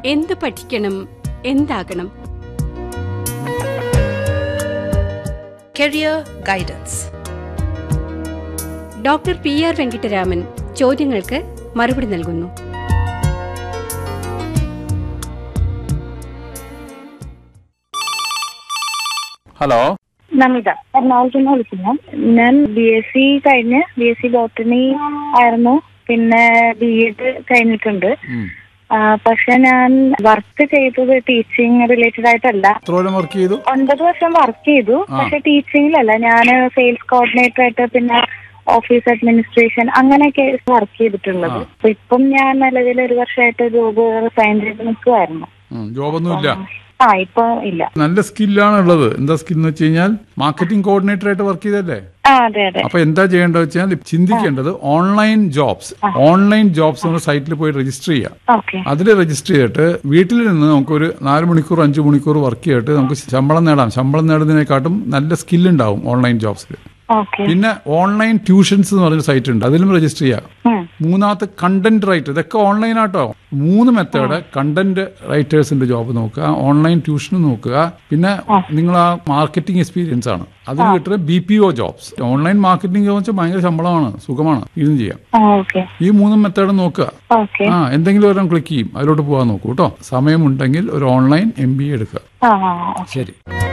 എന്തു പഠിക്കണം എന്താകണം Career Guidance. Doctor P R Venkataraman ചോദ്യങ്ങൾക്ക് മറുപടി നൽകുന്നു ഹലോ നമിത എറണാകുളത്ത് നിന്ന് വിളിക്കുന്നു ഞാൻ ബി എസ് സി കഴിഞ്ഞ് ബി എസ് സി ബോട്ടണി ആയിരുന്നു പിന്നെ ബി എഡ് കഴിഞ്ഞിട്ടുണ്ട് ഉം. ആ, പക്ഷെ ഞാൻ വർക്ക് ചെയ്തത് ടീച്ചിങ് റിലേറ്റഡ് ആയിട്ടല്ല എത്ര കൊല്ലം വർക്ക് ചെയ്തു ഒൻപത് വർഷം വർക്ക് ചെയ്തു ആ. പക്ഷെ ടീച്ചിങ്ങിലല്ല ഞാൻ സെയിൽസ് കോർഡിനേറ്റർ ആയിട്ട് പിന്നെ ഓഫീസ് അഡ്മിനിസ്ട്രേഷൻ അങ്ങനെയൊക്കെ വർക്ക് ചെയ്തിട്ടുള്ളത് ആ. അപ്പൊ ഇപ്പം ഞാൻ നിലവിൽ ഒരു വർഷമായിട്ട് ജോബ് റിസൈൻ ചെയ്ത് നിൽക്കുമായിരുന്നു ഉം, ജോബൊന്നുമില്ല ആ ഇപ്പൊ ഇല്ല നല്ല സ്കില്ലാണ് ഉള്ളത് എന്താ സ്കിൽ എന്ന് വെച്ച് കഴിഞ്ഞാൽ മാർക്കറ്റിംഗ് കോർഡിനേറ്റർ ആയിട്ട് വർക്ക് ചെയ്തല്ലേ ആ അതെ അതെ അപ്പൊ എന്താ ചെയ്യേണ്ടത് വെച്ചാൽ ചിന്തിക്കേണ്ടത് ഓൺലൈൻ ജോബ്സ് ഓൺലൈൻ ജോബ്സ് നമ്മൾ സൈറ്റിൽ പോയി രജിസ്റ്റർ ചെയ്യാം ഓക്കെ അതിൽ രജിസ്റ്റർ ചെയ്തിട്ട് വീട്ടിൽ നിന്ന് നമുക്കൊരു നാല് മണിക്കൂർ അഞ്ച് മണിക്കൂർ വർക്ക് ചെയ്തിട്ട് നമുക്ക് ശമ്പളം നേടാം ശമ്പളം നേടുന്നതിനെക്കാട്ടും നല്ല സ്കിൽ ഉണ്ടാവും ഓൺലൈൻ ജോബ്സിൽ ഓക്കെ പിന്നെ ഓൺലൈൻ ട്യൂഷൻസ് എന്ന് പറഞ്ഞ സൈറ്റ് ഉണ്ട് അതിലും രജിസ്റ്റർ ചെയ്യാം ഉം. മൂന്നാമത്തെ കണ്ടന്റ് റൈറ്റർ ഇതൊക്കെ ഓൺലൈൻ ആട്ടോ മൂന്ന് മെത്തേഡ് കണ്ടന്റ് റൈറ്റേഴ്സിന്റെ ജോബ് നോക്കുക ഓൺലൈൻ ട്യൂഷൻ നോക്കുക പിന്നെ നിങ്ങൾ ആ മാർക്കറ്റിംഗ് എക്സ്പീരിയൻസ് ആണ് അതിന് കിട്ടുന്ന B P O jobs online marketing job വെച്ചാൽ ഭയങ്കര ശമ്പളമാണ് സുഖമാണ് ഇതും ചെയ്യാം ആ ഓക്കെ ഈ മൂന്നും മെത്തേഡ് നോക്കുക ഓക്കെ ആ എന്തെങ്കിലും ഒരെണ്ണം ക്ലിക്ക് ചെയ്യും അതിലോട്ട് പോകാൻ നോക്കൂ കേട്ടോ സമയമുണ്ടെങ്കിൽ ഒരു ഓൺലൈൻ എം ബി എ എടുക്കുക ആ ആ, ആ. ശരി